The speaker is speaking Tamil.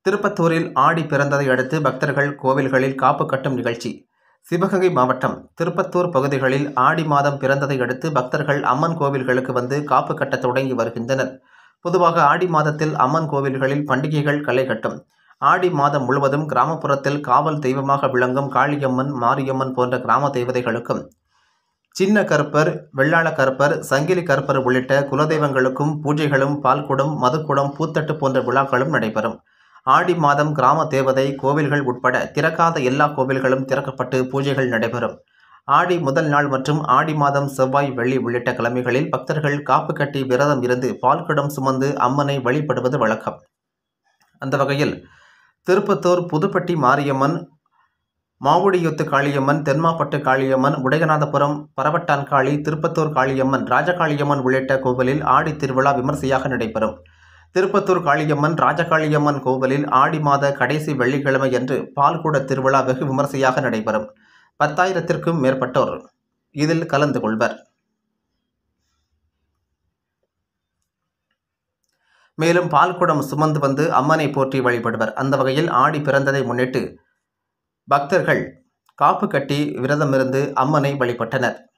திருப்பத்தூரில் ஆடி பிறந்ததை அடுத்து பக்தர்கள் கோவில்களில் காப்பு கட்டும் நிகழ்ச்சி சிவகங்கை மாவட்டம் திருப்பத்தூர் பகுதிகளில் ஆடி மாதம் பிறந்ததை அடுத்து பக்தர்கள் அம்மன் கோவில்களுக்கு வந்து காப்பு கட்ட தொடங்கி வருகின்றனர் பொதுவாக ஆடி மாதத்தில் அம்மன் கோவில்களில் பண்டிகைகள் களை கட்டும் ஆடி மாதம் முழுவதும் கிராமப்புறத்தில் காவல் தெய்வமாக விளங்கும் காளியம்மன் மாரியம்மன் போன்ற கிராம தேவதைகளுக்கும் சின்ன கருப்பர் வெள்ளாள கருப்பர் சங்கிலி கருப்பர் உள்ளிட்ட குலதெய்வங்களுக்கும் பூஜைகளும் பால்குடம் மதுக்குடம் பூத்தட்டு போன்ற விழாக்களும் நடைபெறும் ஆடி மாதம் கிராம தேவதை கோவில்கள் உட்பட திறக்காத எல்லா கோவில்களும் திறக்கப்பட்டு பூஜைகள் நடைபெறும் ஆடி முதல் நாள் மற்றும் ஆடி மாதம் செவ்வாய் வெள்ளி உள்ளிட்ட கிழமைகளில் பக்தர்கள் காப்பு கட்டி விரதம் இருந்து பால்குடம் சுமந்து அம்மனை வழிபடுவது வழக்கம் அந்த வகையில் திருப்பத்தூர் புதுப்பட்டி மாரியம்மன் மாவுடியுத்து காளியம்மன் தென்மாப்பட்டு காளியம்மன் உடையநாதபுரம் பரவட்டான் காளி திருப்பத்தூர் காளியம்மன் ராஜகாளியம்மன் உள்ளிட்ட கோவிலில் ஆடி திருவிழா விமர்சையாக நடைபெறும் திருப்பத்தூர் காளியம்மன் ராஜகாளியம்மன் கோவிலில் ஆடி மாத கடைசி வெள்ளிக்கிழமை அன்று பால்குட திருவிழா வெகு விமர்சையாக நடைபெறும் பத்தாயிரத்திற்கும் மேற்பட்டோர் இதில் கலந்து கொள்வர் மேலும் பால்குடம் சுமந்து வந்து அம்மனை போற்றி வழிபடுவர் அந்த வகையில் ஆடி பிறந்ததை முன்னிட்டு பக்தர்கள் காப்பு கட்டி விரதமிருந்து அம்மனை வழிபட்டனர்